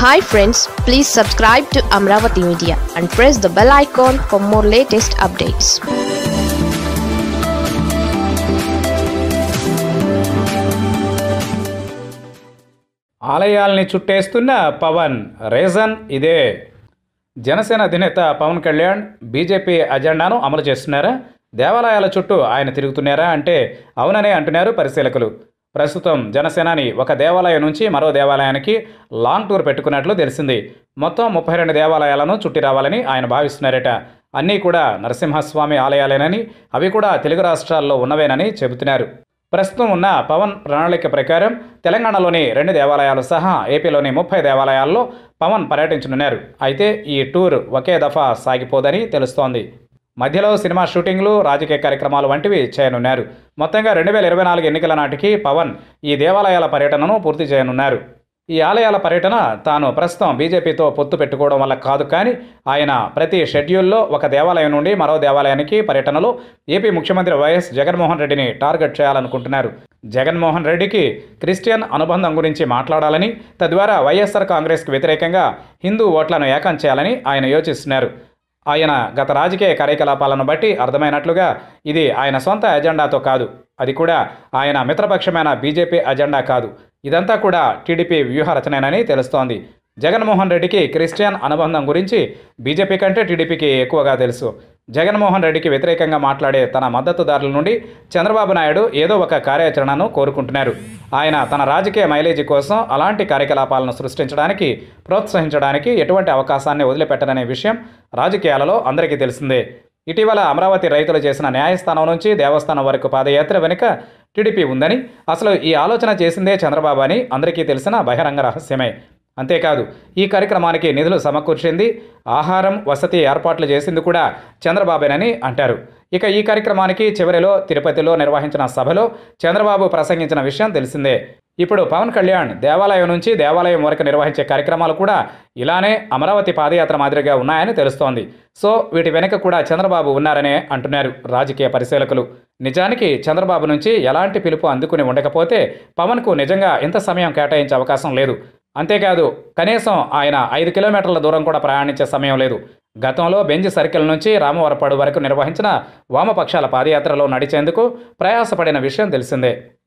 hi friends please subscribe to Amaravati media and press the bell icon for more latest updates ఆలయాల్ని చుట్టేస్తున్న Pawan reason ఇదే జనసేన అధినేత Pawan Kalyan BJP అజెండాను అమలు చేస్తున్నారా దేవాలయాల చుట్టూ ఆయన తిరుగుతున్నారా అంటే అవుననే అంటున్నారు పరిశీలకులు ప్రస్తుతం జనసేనాని ఒక దేవాలయం నుంచి మరో దేవాలయానికి లాంగ్ టూర్ పెట్టుకున్నట్లు తెలిసింది మొత్తం ముప్పై రెండు దేవాలయాలను చుట్టి రావాలని ఆయన భావిస్తున్నారట అన్నీ కూడా నరసింహస్వామి ఆలయాలేనని అవి కూడా తెలుగు రాష్ట్రాల్లో ఉన్నవేనని చెబుతున్నారు ప్రస్తుతం ఉన్న పవన్ ప్రణాళిక ప్రకారం తెలంగాణలోని రెండు దేవాలయాలు సహా ఏపీలోని ముప్పై దేవాలయాల్లో పవన్ పర్యటించనున్నారు అయితే ఈ టూర్ ఒకే దఫా సాగిపోదని తెలుస్తోంది మధ్యలో సినిమా షూటింగ్లు రాజకీయ కార్యక్రమాలు వంటివి చేయనున్నారు మొత్తంగా రెండు వేల ఇరవై నాలుగు ఎన్నికల నాటికి పవన్ ఈ దేవాలయాల పర్యటనను పూర్తి చేయనున్నారు ఈ ఆలయాల పర్యటన తాను ప్రస్తుతం బీజేపీతో పొత్తు పెట్టుకోవడం వల్ల కాదు కానీ ఆయన ప్రతి షెడ్యూల్లో ఒక దేవాలయం నుండి మరో దేవాలయానికి పర్యటనలో ఏపీ ముఖ్యమంత్రి వైఎస్ జగన్మోహన్ రెడ్డిని టార్గెట్ చేయాలనుకుంటున్నారు జగన్మోహన్ రెడ్డికి క్రిస్టియన్ అనుబంధం గురించి మాట్లాడాలని తద్వారా వైఎస్ఆర్ కాంగ్రెస్కు వ్యతిరేకంగా హిందూ ఓట్లను ఏకం చేయాలని ఆయన యోచిస్తున్నారు ఆయన గత రాజకీయ కార్యకలాపాలను బట్టి అర్థమైనట్లుగా ఇది ఆయన సొంత ఎజెండాతో కాదు అది కూడా ఆయన మిత్రపక్షమైన బీజేపీ అజెండా కాదు ఇదంతా కూడా టీడీపీ వ్యూహరచనేనని తెలుస్తోంది జగన్మోహన్ రెడ్డికి క్రిస్టియన్ అనుబంధం గురించి బీజేపీ కంటే టీడీపీకి ఎక్కువగా తెలుసు జగన్మోహన్ రెడ్డికి వ్యతిరేకంగా మాట్లాడే తన మద్దతుదారుల నుండి చంద్రబాబు నాయుడు ఏదో ఒక కార్యాచరణను కోరుకుంటున్నారు ఆయన తన రాజకీయ మైలేజీ కోసం అలాంటి కార్యకలాపాలను సృష్టించడానికి ప్రోత్సహించడానికి ఎటువంటి అవకాశాన్ని వదిలిపెట్టరనే విషయం రాజకీయాలలో అందరికీ తెలిసిందే ఇటీవల అమరావతి రైతులు చేసిన న్యాయస్థానం నుంచి దేవస్థానం వరకు పాదయాత్ర వెనుక టీడీపీ ఉందని అసలు ఈ ఆలోచన చేసిందే చంద్రబాబు అని అందరికీ తెలిసిన బహిరంగ రహస్యమే అంతేకాదు ఈ కార్యక్రమానికి నిధులు సమకూర్చింది ఆహారం వసతి ఏర్పాట్లు చేసింది కూడా చంద్రబాబేనని అంటారు ఇక ఈ కార్యక్రమానికి చివరిలో తిరుపతిలో నిర్వహించిన సభలో చంద్రబాబు ప్రసంగించిన విషయం తెలిసిందే ఇప్పుడు పవన్ కళ్యాణ్ దేవాలయం నుంచి దేవాలయం వరకు నిర్వహించే కార్యక్రమాలు కూడా ఇలానే అమరావతి పాదయాత్ర మాదిరిగా ఉన్నాయని తెలుస్తోంది సో వీటి వెనుక కూడా చంద్రబాబు ఉన్నారనే అంటున్నారు రాజకీయ పరిశీలకులు నిజానికి చంద్రబాబు నుంచి ఎలాంటి పిలుపు అందుకుని ఉండకపోతే పవన్కు నిజంగా ఇంత సమయం కేటాయించే అవకాశం లేదు అంతేకాదు కనీసం ఆయన ఐదు కిలోమీటర్ల దూరం కూడా ప్రయాణించే సమయం లేదు గతంలో బెంజ్ సర్కిల్ నుంచి రామవరపాడు వరకు నిర్వహించిన వామపక్షాల పాదయాత్రలో నడిచేందుకు ప్రయాసపడిన విషయం తెలిసిందే